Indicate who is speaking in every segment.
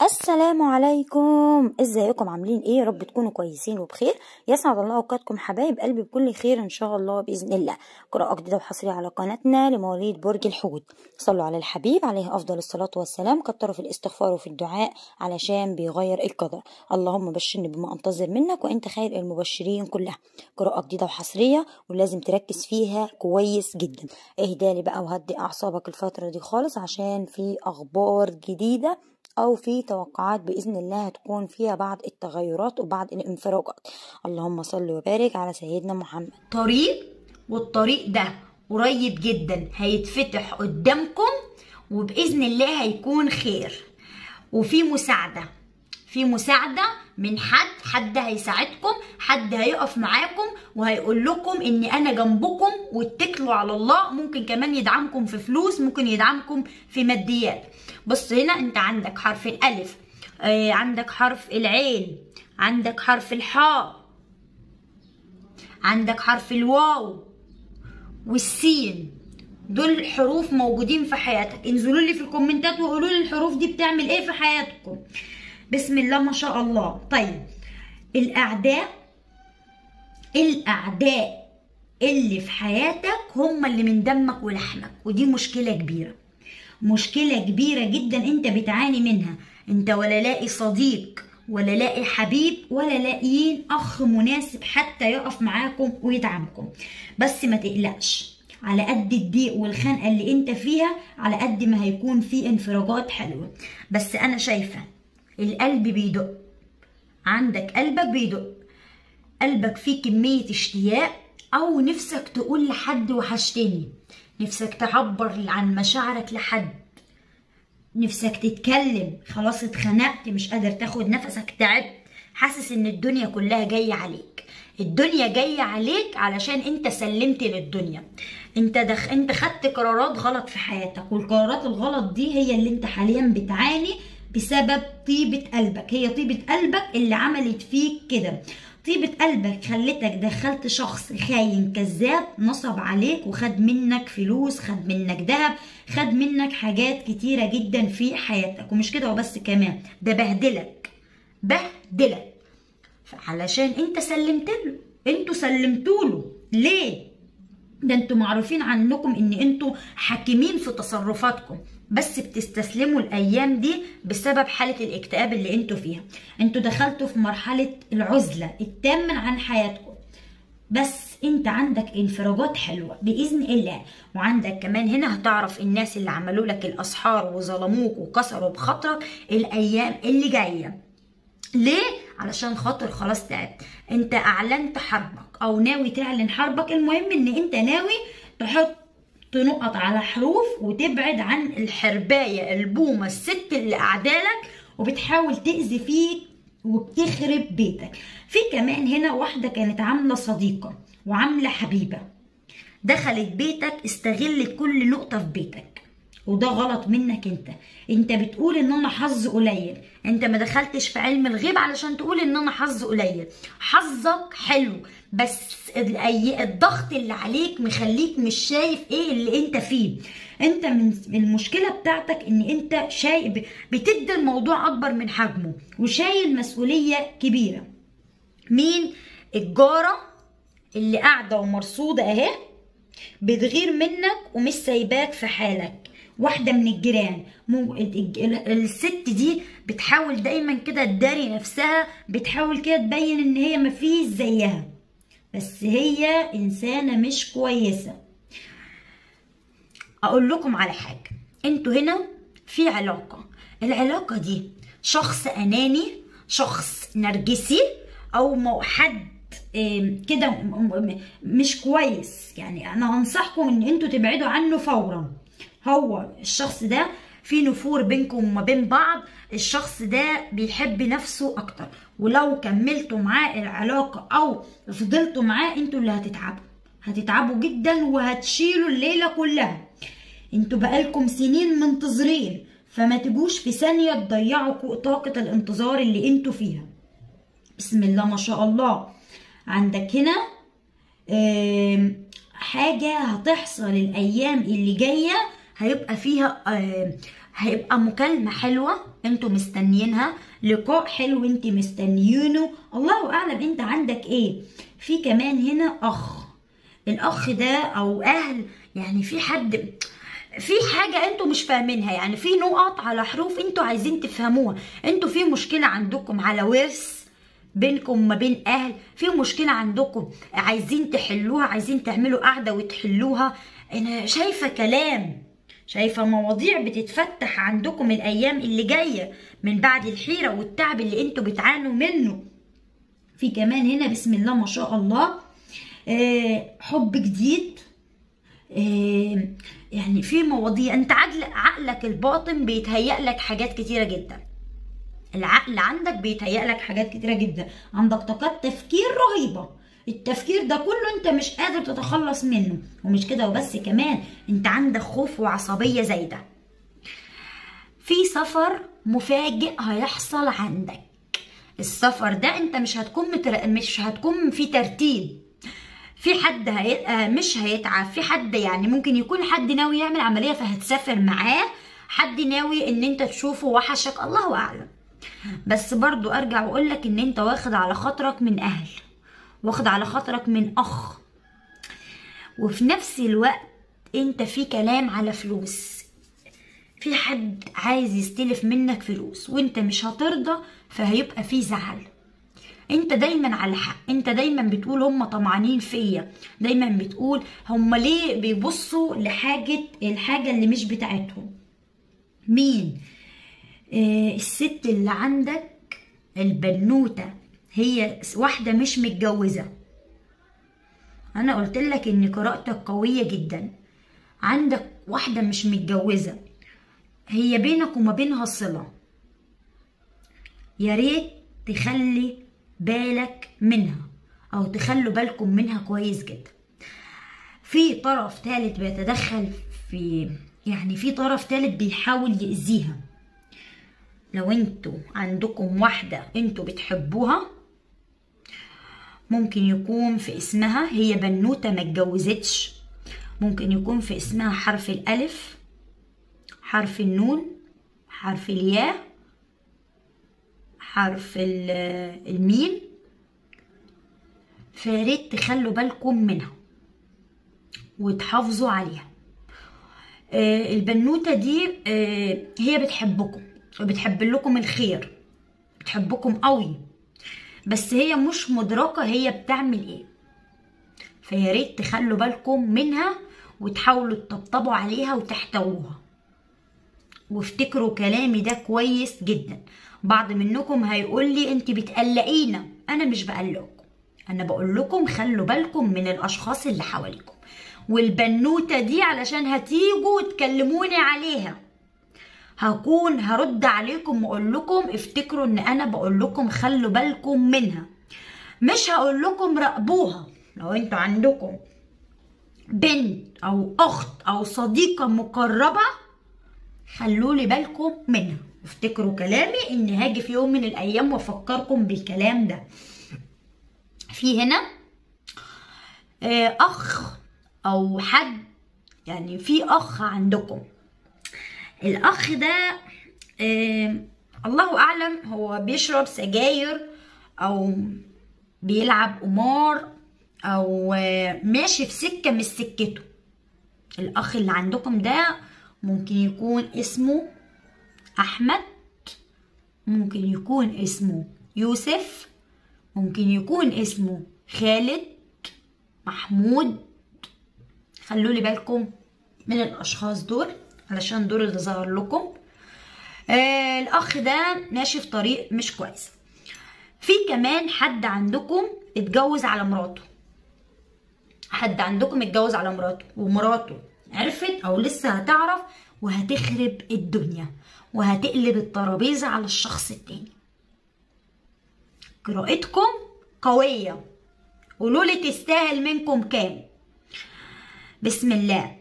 Speaker 1: السلام عليكم ازيكم عاملين ايه يا رب تكونوا كويسين وبخير يسعد الله اوقاتكم حبايب قلبي بكل خير ان شاء الله باذن الله قراءه جديده وحصريه على قناتنا لمواليد برج الحوت صلوا على الحبيب عليه افضل الصلاه والسلام كتروا في الاستغفار وفي الدعاء علشان بيغير القدر اللهم بشرني بما انتظر منك وانت خير المبشرين كلها قراءه جديده وحصريه ولازم تركز فيها كويس جدا اهدالي بقى وهدي اعصابك الفتره دي خالص عشان في اخبار جديده أو في توقعات بإذن الله هتكون فيها بعض التغيرات وبعض الانفراجات اللهم صل وبارك على سيدنا محمد
Speaker 2: طريق والطريق ده قريب جدا هيتفتح قدامكم وبإذن الله هيكون خير وفي مساعدة في مساعدة من حد حد هيساعدكم حد هيقف معاكم وهيقول لكم ان انا جنبكم واتكلوا على الله ممكن كمان يدعمكم في فلوس ممكن يدعمكم في ماديات بص هنا انت عندك حرف الالف آه عندك حرف العين عندك حرف الحاء عندك حرف الواو والسين دول حروف موجودين في حياتك انزلوا لي في الكومنتات وقولوا لي الحروف دي بتعمل ايه في حياتكم بسم الله ما شاء الله طيب الاعداء الاعداء اللي في حياتك هم اللي من دمك ولحمك ودي مشكله كبيره مشكله كبيره جدا انت بتعاني منها انت ولا لاقي صديق ولا لاقي حبيب ولا لاقيين اخ مناسب حتى يقف معاكم ويدعمكم بس ما تقلقش على قد الضيق والخنقه اللي انت فيها على قد ما هيكون في انفراجات حلوه بس انا شايفه القلب بيدق عندك قلبك بيدق قلبك فيه كمية اشتياق أو نفسك تقول لحد وحشتني نفسك تعبر عن مشاعرك لحد نفسك تتكلم خلاص اتخنقت مش قادر تاخد نفسك تعبت حاسس ان الدنيا كلها جاية عليك الدنيا جاية عليك علشان انت سلمت للدنيا انت دخ... انت خدت قرارات غلط في حياتك والقرارات الغلط دي هي اللي انت حاليا بتعاني بسبب طيبة قلبك هي طيبة قلبك اللي عملت فيك كده طيبة قلبك خلتك دخلت شخص خاين كذاب نصب عليك وخد منك فلوس خد منك ذهب خد منك حاجات كتيرة جدا في حياتك ومش كده وبس كمان ده بهدلك بهدلك علشان انت سلمت له انتوا سلمتوا له ليه ده انتوا معروفين عنكم ان انتوا حاكمين في تصرفاتكم بس بتستسلموا الايام دي بسبب حاله الاكتئاب اللي انتوا فيها انتوا دخلتوا في مرحله العزله التامه عن حياتكم بس انت عندك انفراجات حلوه باذن الله وعندك كمان هنا هتعرف الناس اللي عملوا لك الاسحار وظلموك وكسروا بخاطرك الايام اللي جايه ليه علشان خاطر خلاص تعبت انت اعلنت حربك او ناوي تعلن حربك المهم ان انت ناوي تحط نقط على حروف وتبعد عن الحرباية البومة الست اللي قاعدالك وبتحاول تأذي فيك وبتخرب بيتك في كمان هنا واحدة كانت عاملة صديقة وعاملة حبيبة دخلت بيتك استغلت كل نقطة في بيتك وده غلط منك انت انت بتقول ان انا حظ قليل انت ما دخلتش في علم الغيب علشان تقول ان انا حظ قليل حظك حلو بس الضغط اللي عليك مخليك مش شايف ايه اللي انت فيه انت من المشكله بتاعتك ان انت شايف بتدي الموضوع اكبر من حجمه وشايل مسؤوليه كبيره مين الجاره اللي قاعده ومرصوده اهي بتغير منك ومش سايباك في حالك واحدة من الجيران الست دي بتحاول دايما كده تداري نفسها بتحاول كده تبين ان هي مفيش زيها بس هي انسانة مش كويسة اقول لكم على حاجة انتوا هنا في علاقة العلاقة دي شخص اناني شخص نرجسي او حد كده مش كويس يعني انا انصحكم ان انتوا تبعدوا عنه فورا هو الشخص ده في نفور بينكم وما بين بعض الشخص ده بيحب نفسه اكتر ولو كملتوا معاه العلاقة او فضلتوا معاه انتوا اللي هتتعبوا هتتعبوا جدا وهتشيلوا الليلة كلها انتوا بقالكم سنين منتظرين فما تجوش في ثانية تضيعوا طاقة الانتظار اللي انتوا فيها بسم الله ما شاء الله عندك هنا حاجة هتحصل الأيام اللي جاية هيبقى فيها هيبقى مكالمة حلوة انتوا مستنيينها لقاء حلو انت مستنيينه الله اعلم انت عندك ايه في كمان هنا اخ الاخ ده او اهل يعني في حد في حاجة انتوا مش فاهمينها يعني في نقط على حروف انتوا عايزين تفهموها انتوا في مشكلة عندكم على ورث بينكم وما بين اهل في مشكلة عندكم عايزين تحلوها عايزين تعملوا قعدة وتحلوها انا شايفة كلام شايفة مواضيع بتتفتح عندكم الأيام اللي جاية من بعد الحيرة والتعب اللي انتوا بتعانوا منه في كمان هنا بسم الله ما شاء الله آه حب جديد آه يعني في مواضيع انت عقل عقلك الباطن بيتهيأ لك حاجات كتيرة جدا العقل عندك بيتهيأ لك حاجات كتيرة جدا عندك طاقات تفكير رهيبة التفكير ده كله انت مش قادر تتخلص منه ومش كده وبس كمان انت عندك خوف وعصبية زايدة في سفر مفاجئ هيحصل عندك السفر ده انت مش هتكون متر... مش هتكون في ترتيب في حد هي... آه مش هيتعب في حد يعني ممكن يكون حد ناوي يعمل عملية فهتسافر معاه حد ناوي ان انت تشوفه وحشك الله اعلم بس برضو ارجع واقول لك ان انت واخد على خاطرك من اهل واخد على خاطرك من اخ وفي نفس الوقت انت في كلام على فلوس في حد عايز يستلف منك فلوس وانت مش هترضى فهيبقى في زعل انت دايما على حق انت دايما بتقول هم طمعانين فيا دايما بتقول هم ليه بيبصوا لحاجة الحاجة اللي مش بتاعتهم مين آه الست اللي عندك البنوتة هي واحدة مش متجوزة أنا قلت لك إن قراءتك قوية جدا عندك واحدة مش متجوزة هي بينك وما بينها صلة يا ريت تخلي بالك منها أو تخلوا بالكم منها كويس جدا في طرف ثالث بيتدخل في يعني في طرف ثالث بيحاول يأذيها لو انتوا عندكم واحدة انتوا بتحبوها ممكن يكون في اسمها هي بنوتة ما اتجوزتش ممكن يكون في اسمها حرف الألف حرف النون حرف الياء حرف الميم فياريت تخلوا بالكم منها وتحافظوا عليها آه البنوتة دي آه هي بتحبكم وبتحب لكم الخير بتحبكم قوي بس هي مش مدركة هي بتعمل ايه فيا ريت تخلوا بالكم منها وتحاولوا تطبطبوا عليها وتحتووها وافتكروا كلامي ده كويس جدا بعض منكم هيقول لي انت بتقلقينا انا مش بقلقكم انا بقول لكم خلوا بالكم من الاشخاص اللي حواليكم والبنوتة دي علشان هتيجوا تكلموني عليها هكون هرد عليكم واقول لكم افتكروا ان انا بقول لكم خلوا بالكم منها مش هقول لكم راقبوها لو انتوا عندكم بنت او اخت او صديقة مقربة خلولي بالكم منها افتكروا كلامي ان هاجي في يوم من الايام وافكركم بالكلام ده في هنا اخ او حد يعني في اخ عندكم الاخ ده آه الله اعلم هو بيشرب سجاير او بيلعب قمار او آه ماشي في سكه مش سكته الاخ اللي عندكم ده ممكن يكون اسمه احمد ممكن يكون اسمه يوسف ممكن يكون اسمه خالد محمود خلوا لي بالكم من الاشخاص دول علشان دول اللي ظهر لكم آه الاخ ده ماشي في طريق مش كويس في كمان حد عندكم اتجوز على مراته حد عندكم اتجوز على مراته ومراته عرفت او لسه هتعرف وهتخرب الدنيا وهتقلب الترابيزه على الشخص التاني قراءتكم قويه قولوا لي تستاهل منكم كام بسم الله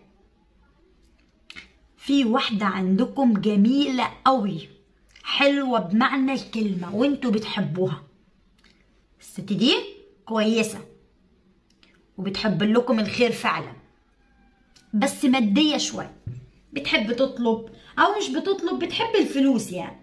Speaker 2: في واحدة عندكم جميلة قوي حلوة بمعنى الكلمة وانتوا بتحبوها الست دي كويسة وبتحب لكم الخير فعلا بس مادية شوية بتحب تطلب او مش بتطلب بتحب الفلوس يعني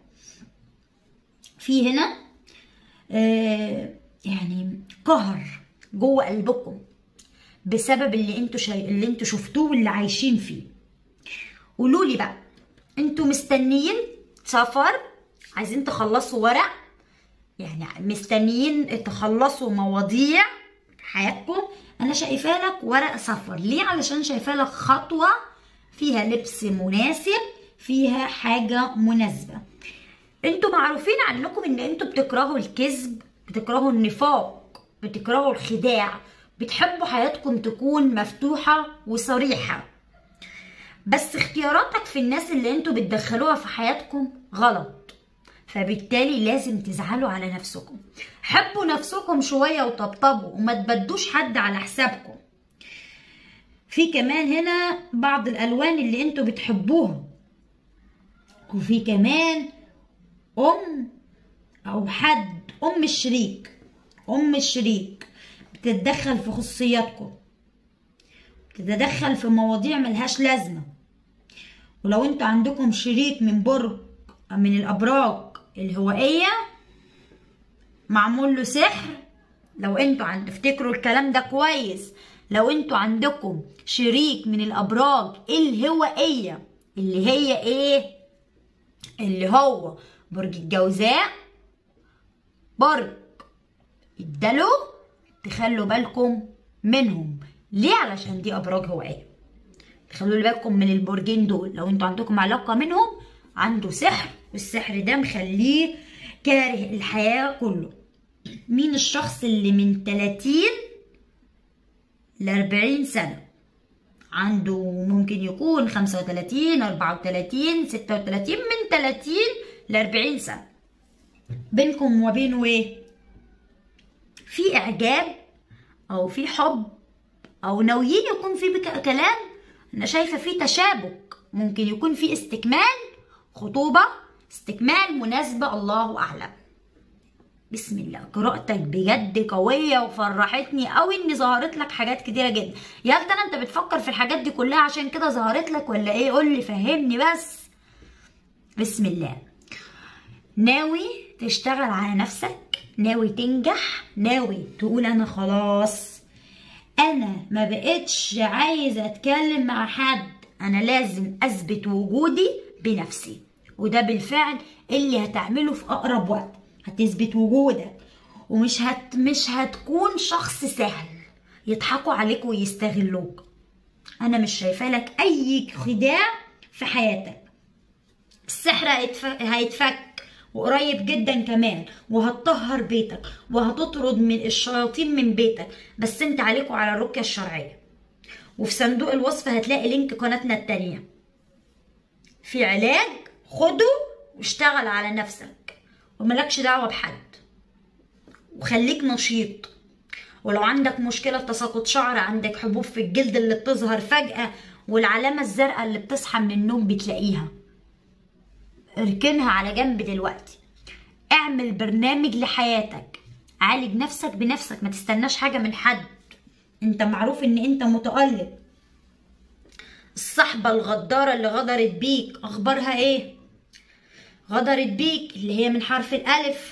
Speaker 2: في هنا آه يعني قهر جوه قلبكم بسبب اللي انتوا شاي... اللي انتوا شفتوه واللي عايشين فيه قولوا لي بقى انتوا مستنيين سفر عايزين تخلصوا ورق يعني مستنيين تخلصوا مواضيع في حياتكم انا شايفه لك ورق سفر ليه علشان شايفه لك خطوه فيها لبس مناسب فيها حاجه مناسبه انتوا معروفين عنكم ان انتوا بتكرهوا الكذب بتكرهوا النفاق بتكرهوا الخداع بتحبوا حياتكم تكون مفتوحه وصريحه بس اختياراتك في الناس اللي انتوا بتدخلوها في حياتكم غلط فبالتالي لازم تزعلوا على نفسكم حبوا نفسكم شوية وطبطبوا وما تبدوش حد على حسابكم في كمان هنا بعض الألوان اللي انتوا بتحبوها وفي كمان أم أو حد أم الشريك أم الشريك بتتدخل في خصوصياتكم بتتدخل في مواضيع ملهاش لازمة ولو انتوا عندكم شريك من برج من الأبراج الهوائية معمول له سحر لو انتوا عند تفتكروا الكلام ده كويس لو انتوا عندكم شريك من الأبراج الهوائية اللي هي ايه اللي هو برج الجوزاء برج الدلو تخلوا بالكم منهم ليه علشان دي ابراج هوائيه خلوا بالكم من البرجين دول لو انتوا عندكم علاقه منهم عنده سحر والسحر ده مخليه كاره الحياه كله مين الشخص اللي من 30 ل 40 سنه عنده ممكن يكون 35 34 36 من 30 ل 40 سنه بينكم وبينه ايه في اعجاب او في حب او ناويين يكون في بك كلام انا شايفه في تشابك ممكن يكون في استكمال خطوبه استكمال مناسبه الله اعلم بسم الله قراءتك بجد قويه وفرحتني قوي ان ظهرت لك حاجات كتيره جدا يا ترى انت بتفكر في الحاجات دي كلها عشان كده ظهرت لك ولا ايه قول لي فهمني بس بسم الله ناوي تشتغل على نفسك ناوي تنجح ناوي تقول انا خلاص انا ما بقتش عايزه اتكلم مع حد انا لازم اثبت وجودي بنفسي وده بالفعل اللي هتعمله في اقرب وقت هتثبت وجودك ومش هت مش هتكون شخص سهل يضحكوا عليك ويستغلوك انا مش شايفه لك اي خداع في حياتك السحر هيتفك, هيتفك وقريب جدا كمان وهتطهر بيتك وهتطرد من الشياطين من بيتك بس انت عليكوا على الرقية الشرعية وفي صندوق الوصف هتلاقي لينك قناتنا التانية في علاج خده واشتغل على نفسك وملكش دعوة بحد وخليك نشيط ولو عندك مشكلة في تساقط شعر عندك حبوب في الجلد اللي بتظهر فجأة والعلامة الزرقاء اللي بتصحى من النوم بتلاقيها اركنها على جنب دلوقتي اعمل برنامج لحياتك عالج نفسك بنفسك ما تستناش حاجة من حد انت معروف ان انت متألق الصحبة الغدارة اللي غدرت بيك اخبارها ايه غدرت بيك اللي هي من حرف الالف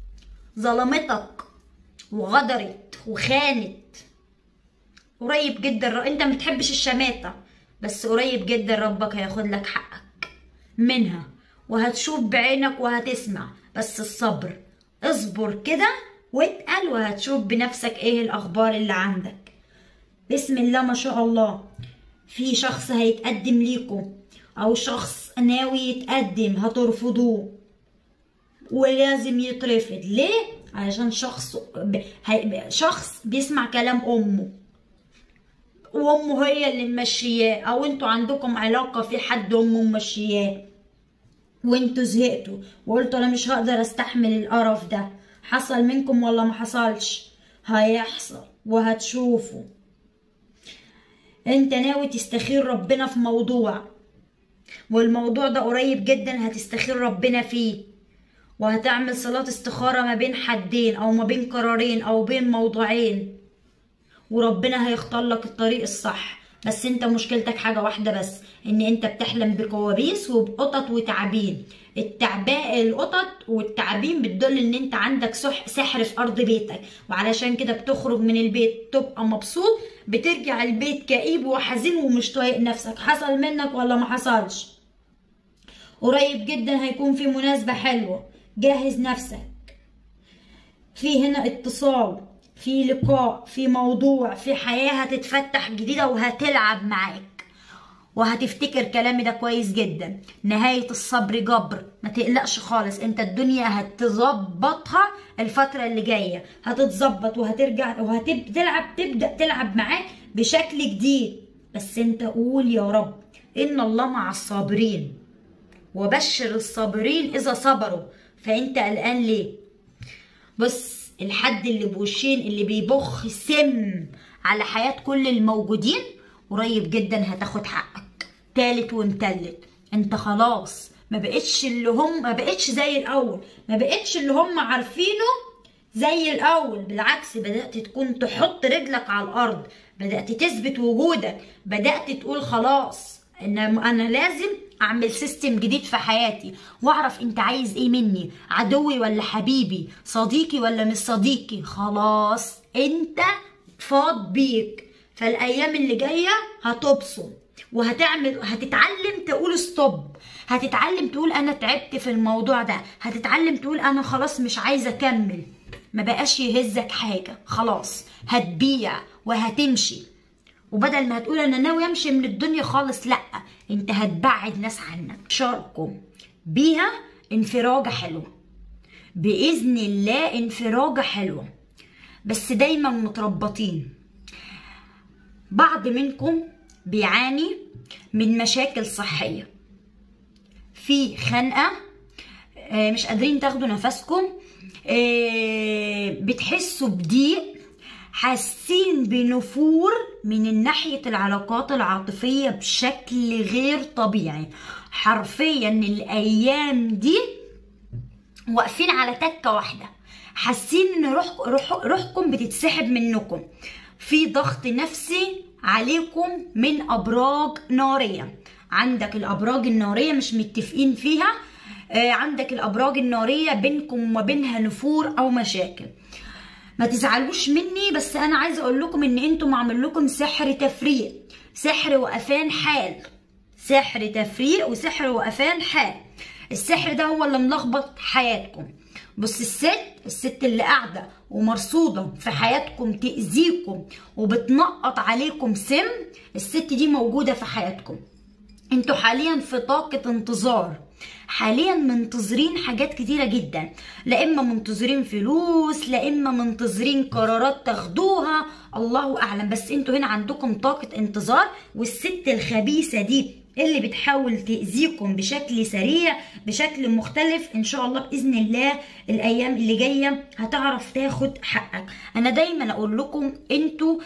Speaker 2: ظلمتك وغدرت وخانت قريب جدا انت ما بتحبش الشماتة بس قريب جدا ربك هياخد لك حقك منها وهتشوف بعينك وهتسمع بس الصبر اصبر كده واتقل وهتشوف بنفسك ايه الاخبار اللي عندك بسم الله ما شاء الله في شخص هيتقدم ليكم او شخص ناوي يتقدم هترفضوه ولازم يترفض ليه علشان شخص ب... هي... شخص بيسمع كلام امه وامه هي اللي ممشياه او انتوا عندكم علاقه في حد امه ممشياه وانتوا زهقتوا وقلتوا انا مش هقدر استحمل القرف ده حصل منكم ولا ما حصلش هيحصل وهتشوفوا انت ناوي تستخير ربنا في موضوع والموضوع ده قريب جدا هتستخير ربنا فيه وهتعمل صلاة استخارة ما بين حدين او ما بين قرارين او بين موضوعين وربنا هيختار لك الطريق الصح بس انت مشكلتك حاجه واحده بس ان انت بتحلم بكوابيس وبقطط وتعابين التعباء القطط والتعابين بتدل ان انت عندك سح سحر في ارض بيتك وعلشان كده بتخرج من البيت تبقى مبسوط بترجع البيت كئيب وحزين ومش طايق نفسك حصل منك ولا ما حصلش قريب جدا هيكون في مناسبة حلوة جهز نفسك في هنا اتصال في لقاء في موضوع في حياة هتتفتح جديدة وهتلعب معاك وهتفتكر كلامي ده كويس جدا نهاية الصبر جبر ما تقلقش خالص انت الدنيا هتظبطها الفترة اللي جاية هتتظبط وهترجع وهتلعب تبدأ تلعب معاك بشكل جديد بس انت قول يا رب ان الله مع الصابرين وبشر الصابرين اذا صبروا فانت قلقان ليه بص الحد اللي بوشين اللي بيبخ سم على حياة كل الموجودين قريب جدا هتاخد حقك تالت ومتلت انت خلاص ما بقتش اللي هم ما بقتش زي الاول ما بقتش اللي هم عارفينه زي الاول بالعكس بدات تكون تحط رجلك على الارض بدات تثبت وجودك بدات تقول خلاص ان انا لازم اعمل سيستم جديد في حياتي واعرف انت عايز ايه مني عدوي ولا حبيبي صديقي ولا مش صديقي خلاص انت فاض بيك فالايام اللي جايه هتبصم وهتعمل هتتعلم تقول ستوب هتتعلم تقول انا تعبت في الموضوع ده هتتعلم تقول انا خلاص مش عايزه اكمل ما بقاش يهزك حاجه خلاص هتبيع وهتمشي وبدل ما هتقول انا ناوي امشي من الدنيا خالص لا انت هتبعد ناس عنك شاركم بيها انفراجه حلوه باذن الله انفراجه حلوه بس دايما متربطين بعض منكم بيعاني من مشاكل صحيه في خنقه مش قادرين تاخدوا نفسكم بتحسوا بضيق حاسين بنفور من ناحية العلاقات العاطفية بشكل غير طبيعي حرفيا الأيام دي واقفين على تكة واحدة حاسين ان روح روح روحكم بتتسحب منكم في ضغط نفسي عليكم من أبراج نارية عندك الأبراج النارية مش متفقين فيها عندك الأبراج النارية بينكم وما بينها نفور أو مشاكل ما تزعلوش مني بس انا عايزه اقول لكم ان انتم معمول لكم سحر تفريق سحر وقفان حال سحر تفريق وسحر وقفان حال السحر ده هو اللي ملخبط حياتكم بص الست الست اللي قاعده ومرصوده في حياتكم تاذيكم وبتنقط عليكم سم الست دي موجوده في حياتكم انتوا حاليا في طاقه انتظار حاليا منتظرين حاجات كتيرة جدا لا إما منتظرين فلوس لا إما منتظرين قرارات تاخدوها الله أعلم بس انتوا هنا عندكم طاقة انتظار والست الخبيثة دي اللي بتحاول تأذيكم بشكل سريع بشكل مختلف ان شاء الله باذن الله الايام اللي جايه هتعرف تاخد حقك انا دايما اقول لكم انتوا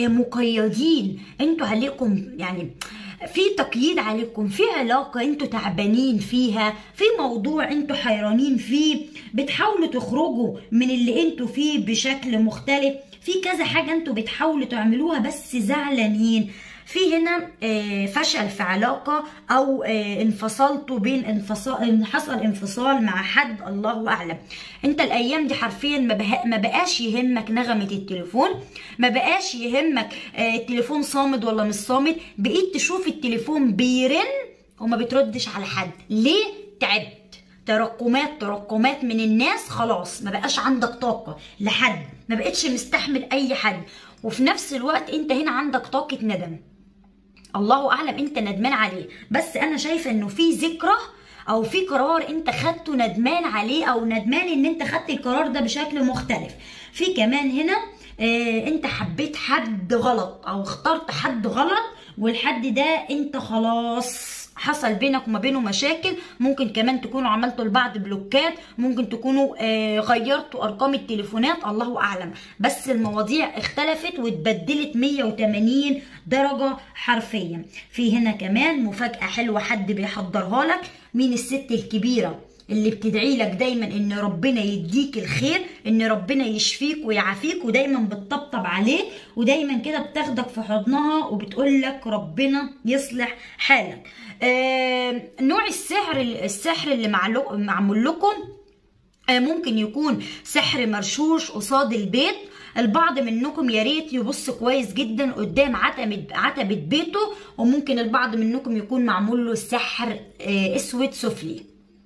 Speaker 2: مقيدين انتوا عليكم يعني في تقييد عليكم في علاقة انتوا تعبانين فيها في موضوع انتوا حيرانين فيه بتحاولوا تخرجوا من اللي انتوا فيه بشكل مختلف في كذا حاجة انتوا بتحاولوا تعملوها بس زعلانين في هنا فشل في علاقة أو انفصلتوا بين انفصال حصل انفصال مع حد الله أعلم أنت الأيام دي حرفيا ما بقاش يهمك نغمة التليفون ما بقاش يهمك التليفون صامد ولا مش صامد بقيت تشوف التليفون بيرن وما بتردش على حد ليه تعبت تراكمات تراكمات من الناس خلاص ما بقاش عندك طاقة لحد ما بقتش مستحمل أي حد وفي نفس الوقت انت هنا عندك طاقة ندم الله اعلم انت ندمان عليه بس انا شايفه انه في ذكرى او في قرار انت خدته ندمان عليه او ندمان ان انت خدت القرار ده بشكل مختلف في كمان هنا اه انت حبيت حد غلط او اخترت حد غلط والحد ده انت خلاص حصل بينك وما بينه مشاكل ممكن كمان تكونوا عملتوا لبعض بلوكات ممكن تكونوا آه غيرتوا ارقام التليفونات الله اعلم بس المواضيع اختلفت واتبدلت 180 درجة حرفيا في هنا كمان مفاجأة حلوة حد بيحضرها لك مين الست الكبيرة اللي بتدعي لك دايما ان ربنا يديك الخير ان ربنا يشفيك ويعافيك ودايما بتطبطب عليه ودايما كده بتاخدك في حضنها وبتقول لك ربنا يصلح حالك آه نوع السحر السحر اللي معلو- معمول لكم آه، ممكن يكون سحر مرشوش قصاد البيت البعض منكم يا ريت يبص كويس جدا قدام عتبة عتبة بيته وممكن البعض منكم يكون معمول له سحر آه، اسود سفلي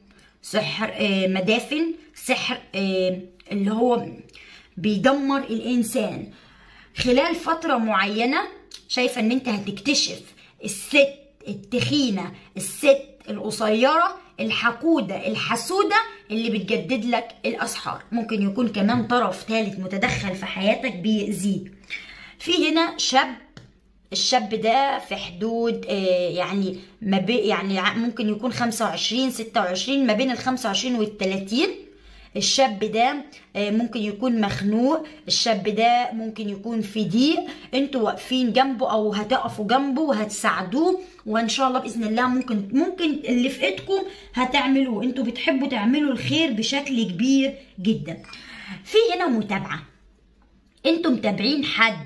Speaker 2: سحر آه، مدافن سحر آه، اللي هو بيدمر الانسان خلال فترة معينة شايفة ان انت هتكتشف الست التخينة الست القصيرة الحقودة الحسودة اللي بتجدد لك الأسحار ممكن يكون كمان طرف ثالث متدخل في حياتك بيأذيك في هنا شاب الشاب ده في حدود آه، يعني ما بي يعني ع- ممكن يكون 25 26 ما بين ال 25 وال 30 الشاب ده آه، ممكن يكون مخنوق الشاب ده ممكن يكون في ضيق انتوا واقفين جنبه او هتقفوا جنبه وهتساعدوه وان شاء الله باذن الله ممكن ممكن اللي في ايدكم هتعملوه انتوا بتحبوا تعملوا الخير بشكل كبير جدا في هنا متابعه انتوا متابعين حد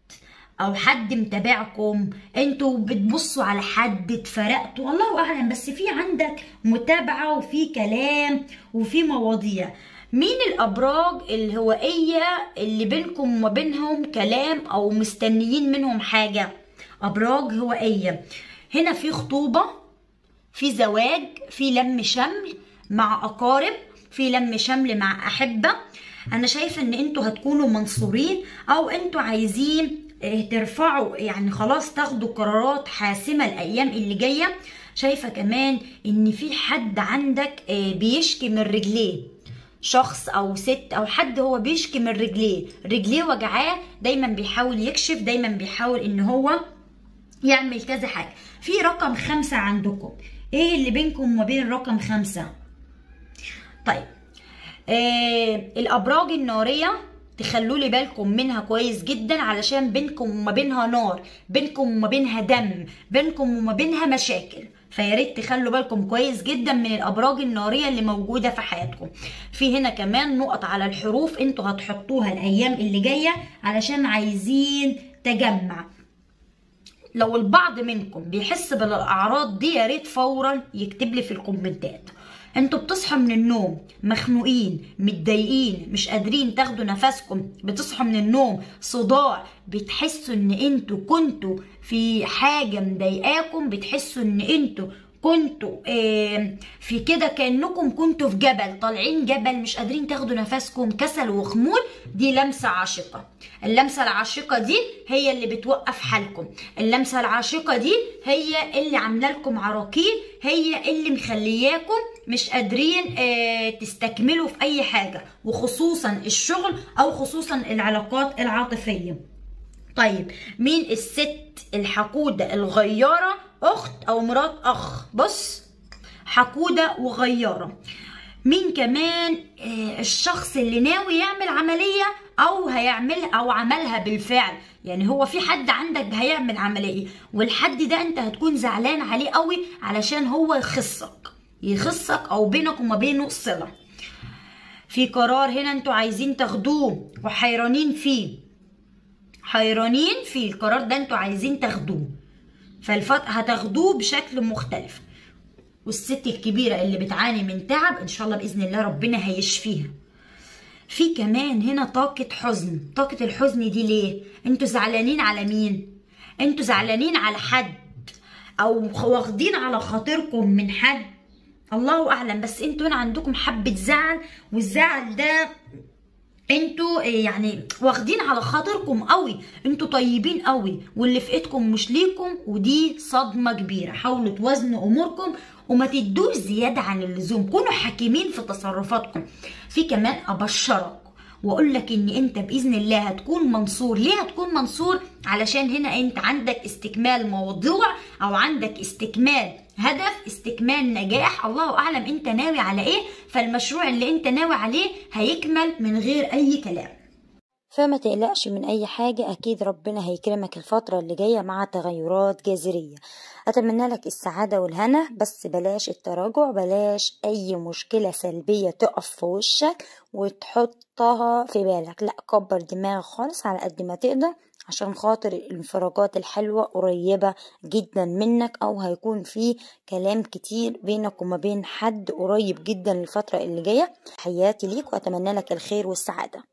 Speaker 2: او حد متابعكم انتوا بتبصوا على حد اتفرقتوا الله اعلم بس في عندك متابعه وفي كلام وفي مواضيع مين الابراج الهوائيه اللي بينكم وما بينهم كلام او مستنيين منهم حاجه ابراج هوائيه هنا في خطوبه في زواج في لم شمل مع اقارب في لم شمل مع احبه انا شايفه ان انتوا هتكونوا منصورين او انتوا عايزين آه، ترفعوا يعني خلاص تاخدوا قرارات حاسمه الايام اللي جايه شايفه كمان ان في حد عندك آه، بيشكي من رجليه شخص او ست او حد هو بيشكي من رجليه رجليه وجعاه دايما بيحاول يكشف دايما بيحاول ان هو يعمل كذا حاجة في رقم خمسة عندكم ايه اللي بينكم وما بين رقم خمسة طيب آه الابراج النارية تخلوا لي بالكم منها كويس جدا علشان بينكم وما بينها نار بينكم وما بينها دم بينكم وما بينها مشاكل فيا ريت تخلوا بالكم كويس جدا من الابراج الناريه اللي موجوده في حياتكم في هنا كمان نقط على الحروف انتوا هتحطوها الايام اللي جايه علشان عايزين تجمع لو البعض منكم بيحس بالاعراض دي يا ريت فورا يكتب لي في الكومنتات انتوا بتصحوا من النوم مخنوقين متضايقين مش قادرين تاخدوا نفسكم بتصحوا من النوم صداع بتحسوا ان انتوا كنتوا في حاجه مضايقاكم بتحسوا ان انتوا كنتوا آه، في كده كانكم كنتوا في جبل طالعين جبل مش قادرين تاخدوا نفسكم كسل وخمول دي لمسه عاشقه اللمسه العاشقه دي هي اللي بتوقف حالكم اللمسه العاشقه دي هي اللي عامله لكم عراقيل هي اللي مخلياكم مش قادرين آه، تستكملوا في اي حاجه وخصوصا الشغل او خصوصا العلاقات العاطفيه طيب مين الست الحقودة الغيارة أخت أو مرات أخ بص حقودة وغيارة مين كمان آه، الشخص اللي ناوي يعمل عملية أو هيعمل أو عملها بالفعل يعني هو في حد عندك هيعمل عملية والحد ده أنت هتكون زعلان عليه قوي علشان هو يخصك يخصك أو بينك وما بينه صلة في قرار هنا انتوا عايزين تاخدوه وحيرانين فيه حيرانين في القرار ده انتوا عايزين تاخدوه فالفت هتاخدوه بشكل مختلف والست الكبيرة اللي بتعاني من تعب ان شاء الله بإذن الله ربنا هيشفيها في كمان هنا طاقة حزن طاقة الحزن دي ليه انتوا زعلانين على مين انتوا زعلانين على حد او واخدين على خاطركم من حد الله اعلم بس انتوا هنا عندكم حبة زعل والزعل ده انتوا يعني واخدين على خاطركم قوي انتوا طيبين قوي واللي في ايدكم مش ليكم ودي صدمه كبيره حاولوا توازنوا اموركم وما تدوش زياده عن اللزوم كونوا حكيمين في تصرفاتكم في كمان ابشرك واقول لك ان انت باذن الله هتكون منصور ليه هتكون منصور علشان هنا انت عندك استكمال موضوع او عندك استكمال هدف استكمال نجاح الله اعلم انت ناوي على ايه فالمشروع اللي انت ناوي عليه هيكمل من غير اي كلام
Speaker 1: فما تقلقش من اي حاجة اكيد ربنا هيكرمك الفترة اللي جاية مع تغيرات جذرية اتمنى لك السعادة والهنا بس بلاش التراجع بلاش اي مشكلة سلبية تقف في وشك وتحطها في بالك لا كبر دماغك خالص على قد ما تقدر عشان خاطر الانفراجات الحلوة قريبة جدا منك او هيكون في كلام كتير بينك وما بين حد قريب جدا الفترة اللي جاية حياتي ليك واتمنى لك الخير والسعادة